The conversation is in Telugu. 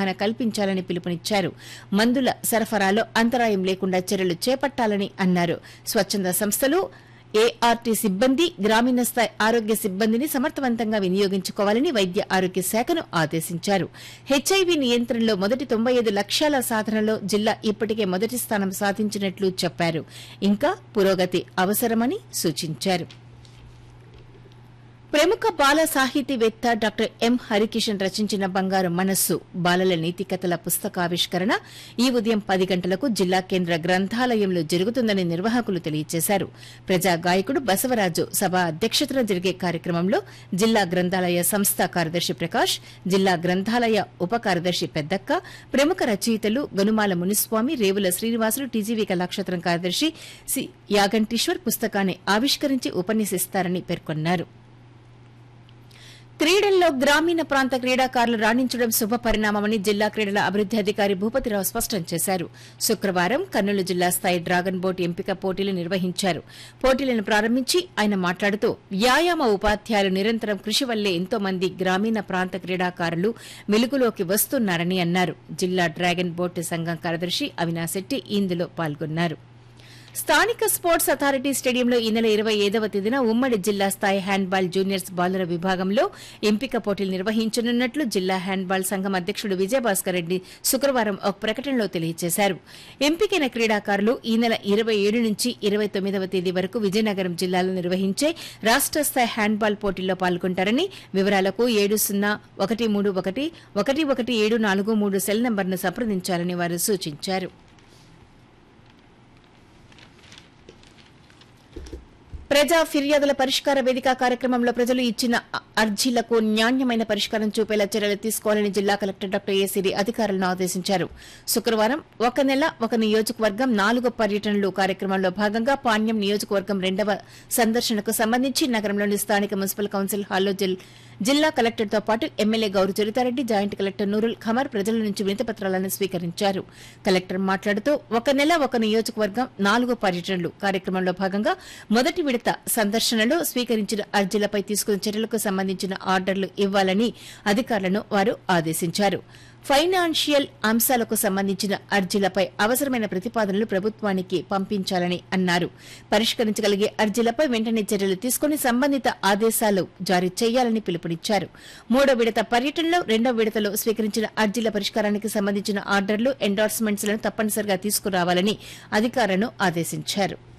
అవగాహన కల్పించాలని పిలుపునిచ్చారు మందుల సరఫరాలో అంతరాయం లేకుండా చర్యలు చేపట్టాలని అన్నారు స్వచ్ఛంద సంస్థలు ఏఆర్టీ సిబ్బంది గ్రామీణ స్థాయి ఆరోగ్య సిబ్బందిని సమర్థవంతంగా వినియోగించుకోవాలని వైద్య ఆరోగ్య శాఖను ఆదేశించారు హెచ్ఐవి నియంత్రణలో మొదటి తొంభై ఐదు లక్ష్యాల సాధనలో జిల్లా ఇప్పటికే మొదటి స్థానం సాధించినట్లు చెప్పారు ఇంకా పురోగతి అవసరమని సూచించారు ప్రముఖ బాల సాహితీవేత్త డాక్టర్ ఎం హరికిషన్ రచించిన బంగారు మనస్సు బాలల నీతి కథల పుస్తకావిష్కరణ ఈ ఉదయం పది గంటలకు జిల్లా కేంద్ర గ్రంథాలయంలో జరుగుతుందని నిర్వాహకులు తెలియజేశారు ప్రజా గాయకుడు బసవరాజు సభ అధ్యక్షతన జరిగే కార్యక్రమంలో జిల్లా గ్రంథాలయ సంస్థ కార్యదర్శి ప్రకాష్ జిల్లా గ్రంథాలయ ఉప కార్యదర్శి పెద్దక్క ప్రముఖ రచయితలు గనుమాల మునిస్వామి రేవుల శ్రీనివాసులు టీజీవీ కళాక్షేత్రం కార్యదర్శి సి యాగంటీశ్వర్ పుస్తకాన్ని ఆవిష్కరించి ఉపన్యసిస్తారని పేర్కొన్నారు క్రీడల్లో గ్రామీణ ప్రాంత క్రీడాకారులు రాణించడం శుభ పరిణామమని జిల్లా క్రీడల అభివృద్ది అధికారి భూపతిరావు స్పష్టం చేశారు శుక్రవారం కర్నూలు జిల్లా స్థాయి డ్రాగన్ బోట్ ఎంపిక పోటీలు నిర్వహించారు పోటీలను ప్రారంభించి ఆయన మాట్లాడుతూ వ్యాయామ ఉపాధ్యాయులు నిరంతరం కృషి వల్లే ఎంతో మంది గ్రామీణ ప్రాంత క్రీడాకారులు వెలుగులోకి వస్తున్నారని అన్నారు జిల్లా డ్రాగన్ బోట్ సంఘం కార్యదర్శి అవినాశెట్టి ఇందులో పాల్గొన్నారు స్థానిక స్పోర్ట్స్ అథారిటీ స్టేడియంలో ఈ నెల ఇరవై ఐదవ తేదీన ఉమ్మడి జిల్లా స్థాయి హ్యాండ్బాల్ జూనియర్స్ బాలుర విభాగంలో ఎంపిక పోటీలు నిర్వహించనున్నట్లు జిల్లా హ్యాండ్బాల్ సంఘం అధ్యకుడు విజయభాస్కర్ రెడ్డి శుక్రవారం ఒక ప్రకటనలో తెలియజేశారు ఎంపికైన క్రీడాకారులు ఈ నెల ఇరవై ఏడు నుంచి ఇరవై తొమ్మిదవ తేదీ వరకు విజయనగరం జిల్లాలో నిర్వహించే రాష్ట స్థాయి హ్యాండ్బాల్ పోటీల్లో పాల్గొంటారని వివరాలకు ఏడు సున్నా ఒకటి మూడు ఒకటి ఒకటి ఒకటి ఏడు నాలుగు మూడు సెల్ నంబర్ను సంప్రదించాలని వారు సూచించారు ప్రజా ఫిర్యాదుల పరిష్కార వేదిక కార్యక్రమంలో ప్రజలు ఇచ్చిన అర్జీలకు నాణ్యమైన పరిష్కారం చూపేలా చర్యలు తీసుకోవాలని జిల్లా కలెక్టర్ డాక్టర్ ఏసీడీ అధికారులను ఆదేశించారు శుక్రవారం ఒక నెల ఒక నియోజకవర్గం నాలుగు పర్యటనలు కార్యక్రమంలో భాగంగా పాణ్యం నియోజకవర్గం రెండవ సందర్శనకు సంబంధించి నగరంలోని స్థానిక మున్సిపల్ కౌన్సిల్ హాల్లో జిల్లా కలెక్టర్తో పాటు MLA Gowru Charitha Reddy joint collector Noorul Khamar ప్రజల నుంచి వినతి పత్రాలను స్వీకరించారు కలెక్టర్ మాట్లాడుతూ ఒక నెల ఒక నియోజకవర్గం నాలుగు పర్యటనలు కార్యక్రమంలో భాగంగా మొదటి విడత సందర్శనలో స్వీకరించిన అర్జీలపై తీసుకున్న చర్యలకు సంబంధించిన ఆర్డర్లు ఇవ్వాలని అధికారులను వారు ఆదేశించారు ఫైనాన్షియల్ అంశాలకు సంబంధించిన అర్జీలపై అవసరమైన ప్రతిపాదనలు ప్రభుత్వానికి పంపించాలని అన్నారు పరిష్కరించగలిగే అర్జీలపై వెంటనే చర్యలు తీసుకుని సంబంధిత ఆదేశాలు జారీ చేయాలని పిలుపునిచ్చారు మూడో విడత పర్యటనలో రెండో విడతలో స్వీకరించిన అర్జీల పరిష్కారానికి సంబంధించిన ఆర్డర్లు ఎండార్స్మెంట్స్ లను తప్పనిసరిగా తీసుకురావాలని అధికారులను ఆదేశించారు